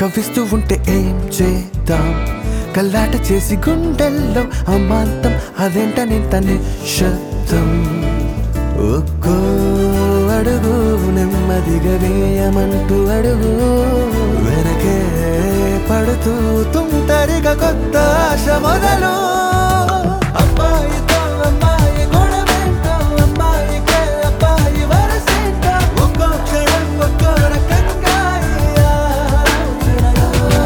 కవ్విస్తూ ఉంటే ఏం చేద్దాం కల్లాట చేసి గుండెల్లో అమాంతం అదేంటనింత నిశ్శబ్దం ఒక్కో అడుగు నెమ్మదిగా వేయమంటూ అడుగు వెనకే పడుతూ తుంటరిగా కొత్త ఆశ మొదలు అబ్బాయితో అమ్మాయి గొడవేంటో అమ్మాయికే అబ్బాయి వరసేంటో ఒక్కో క్షణం ఒక్కో రకంగా ఈ ఆలోచనలు.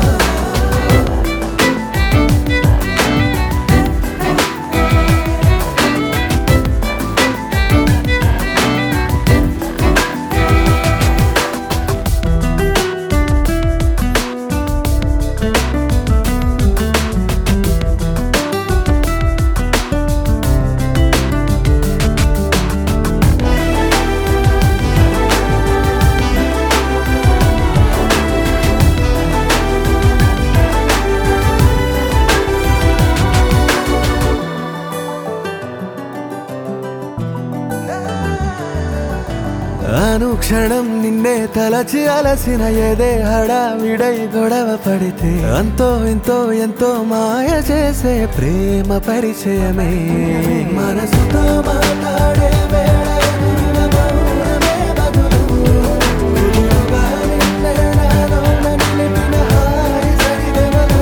అనుక్షణం నిన్నే తలచి అలసిన ఏదే హడావిడై గొడవ పడితే అంతో ఎంతో ఎంతో మాయ చేసే ప్రేమ పరిచయమే మనసుతో మాట్లాడే వేళ ఎదురున మౌనమే బదులు. ఎదురుగా నిన్నే నాలోన నిలిపిన హాయి సరిగమలు.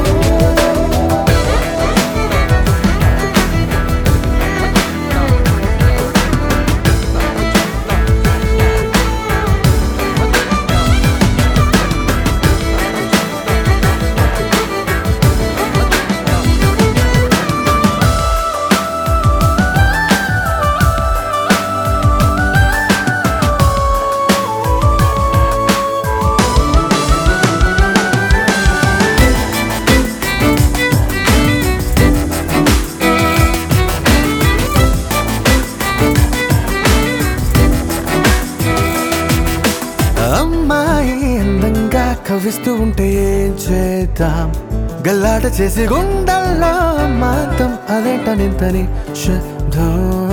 అమ్మాయి అందంగా కవిస్తూ ఉంటే ఏం చేద్దాం గల్లాట చేసి గుండెల్లో మాత్రం అదేంటనింతని శబ్దం